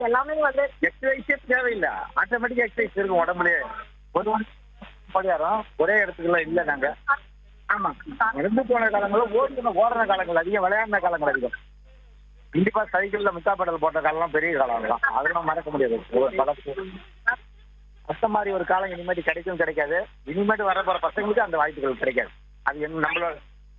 எல்லாமே வந்து எக்ஸசைஸே தேவையில்லை ஆட்டோமேட்டிக்கா எக்ஸசைஸ் இருக்கும் உடம்புலயே ஒரு படியாரம் ஒரே இடத்துக்குலாம் இல்ல நாங்க ஆமா இருந்து போன காலங்களும் ஓடுன ஓடுற காலங்கள் அதிகம் விளையாடின காலங்கள் அதிகம் கண்டிப்பா சைக்கிள்ல முத்தா படல் போட்ட காலம் பெரிய காலம் தான் அதெல்லாம் மறக்க முடியாது ஒரு படத்து அந்த மாதிரி ஒரு காலம் இனிமேட்டு கிடைக்கும் கிடைக்காது இனிமேட்டு வர போற பசங்களுக்கு அந்த வாய்ப்புகள் கிடைக்காது அது என்ன நம்மளோட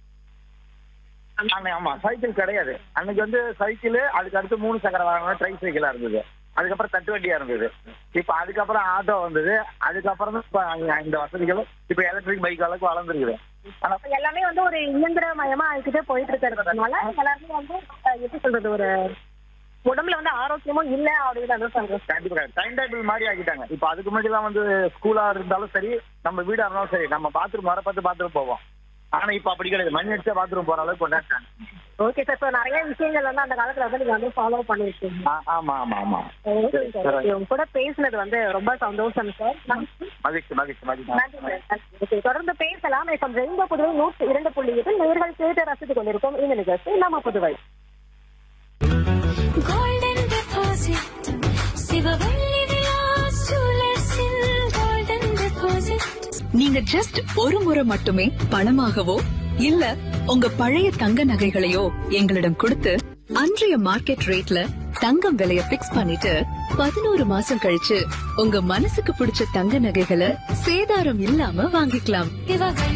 ஆமா, ஆமா சைக்கிள் கிடையாது அன்னைக்கு வந்து சைக்கிள் அதுக்கு அடுத்து மூணு சக்கர வாகனம் ட்ரை சைக்கிளா இருந்தது அதுக்கப்புறம் தட்டு வண்டியா இருந்தது இப்ப அதுக்கப்புறம் ஆட்டோ வந்தது அதுக்கப்புறம் தான் இப்ப இந்த வசதிகளும் இப்ப எலக்ட்ரிக் பைக் அளவுக்கு வளர்ந்துருக்குது ஆனா எல்லாமே வந்து ஒரு இயந்திரமயமா ஆகிக்கிட்டே போயிட்டு இருக்கிறதுனால எல்லாருமே வந்து அஹ், எப்படி சொல்றது ஒரு உடம்புல வந்து ஆரோக்கியமும் இல்ல அப்படின்னு சொல்றேன் கண்டிப்பா டைம் டேபிள் மாதிரி ஆக்கிட்டாங்க இப்ப அதுக்கு முன்னாடி எல்லாம் வந்து ஸ்கூலா இருந்தாலும் சரி நம்ம வீடா இருந்தாலும் சரி நம்ம பாத்ரூம் வர பார்த்து பாத்ரூம் போவோம் ஆனா இப்ப அப்படி கிடையாது மணி அடிச்சா பாத்ரூம் போற அளவுக்கு கொண்டாட்டாங்க ஓகே சார் இப்போ நிறைய விஷயங்கள் வந்து அந்த காலத்துல வந்து நீங்க வந்து ஃபாலோ பண்ணிருக்கீங்க ஆ, ஆமா ஆமா ஆமா ஓகே சார் உங்க கூட பேசினது வந்து ரொம்ப சந்தோஷம் சார் நன்றி மகிழ்ச்சி மகிழ்ச்சி மகிழ்ச்சி நன்றி சார் ஓகே, தொடர்ந்து பேசலாம் இப்போ ரெயின்போ புதுவை நூற்றி இரண்டு புள்ளி எட்டு நேர்கள் கேட்டு ரசித்துக் கொண்டிருக்கும் இந்த நிகழ்ச்சி நம்ம புதுவை Golden deposit. சிவவள்ளி விலாஸ் ஜுவல்லர்ஸில் golden deposit. நீங்க ஜஸ்ட் ஒரு முறை மட்டுமே பணமாகவோ இல்ல உங்க பழைய தங்க நகைகளையோ எங்களிடம் கொடுத்து அன்றைய மார்க்கெட் ரேட்ல தங்கம் விலைய பிக்ஸ் பண்ணிட்டு பதினோரு மாசம் கழிச்சு உங்க மனசுக்கு பிடிச்ச தங்க நகைகளை சேதாரம் இல்லாம வாங்கிக்கலாம் சிவவள்ளி